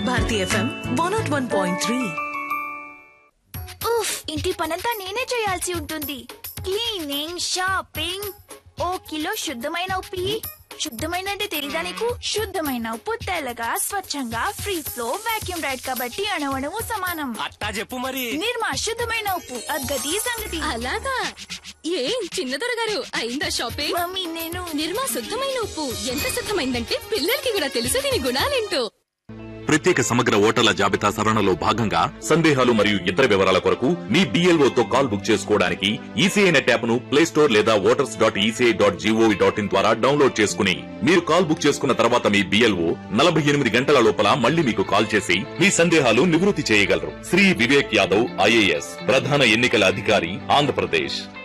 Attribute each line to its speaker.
Speaker 1: Bharati FM one not one point three
Speaker 2: ఉఫ్ ఇంటి పనంతా నేనే చేయాల్సి ఉంటుంది క్లీనింగ్ షాపింగ్ ఓ కిలో శుద్ధమైన ఉప్పి శుద్ధమైన అంటే తెలీదా నీకు శుద్ధమైన ఉప్పు తెల్లగా స్వచ్ఛంగా ఫ్రీ ఫ్లో వాక్యూమ్ రైడ్ కాబట్టి అణవణము సమానం
Speaker 3: అట్టా చెప్పు మరి
Speaker 2: నిర్మా శుద్ధమైన ఉప్పు అగ్గది సంగతి
Speaker 4: అలాగా ఏం చిన్నదొర గారు అయిందా షాపింగ్
Speaker 2: మమ్మీ నేను
Speaker 4: నిర్మా శుద్ధమైన ఉప్పు ఎంత శుద్ధమైందంటే పిల్లలకి కూడా తెలుసు దీని గుణాలేంటో
Speaker 5: ప్రత్యేక సమగ్ర ఓటర్ల జాబితా సవరణలో భాగంగా సందేహాలు మరియు ఇతర వివరాల కొరకు మీ BLO తో కాల్ బుక్ చేసుకోవడానికి ఈసీఐ నెట్ యాప్ ను ప్లే స్టోర్ లేదా voters dot ECI dot GOV dot in ద్వారా డౌన్లోడ్ చేసుకుని మీరు కాల్ బుక్ చేసుకున్న తర్వాత మీ బిఎల్ఓ నలభై ఎనిమిది గంటల లోపల మళ్ళీ మీకు కాల్ చేసి మీ సందేహాలు నివృత్తి చేయగలరు శ్రీ వివేక్ యాదవ్ ఐఏఎస్ ప్రధాన ఎన్నికల అధికారి ఆంధ్రప్రదేశ్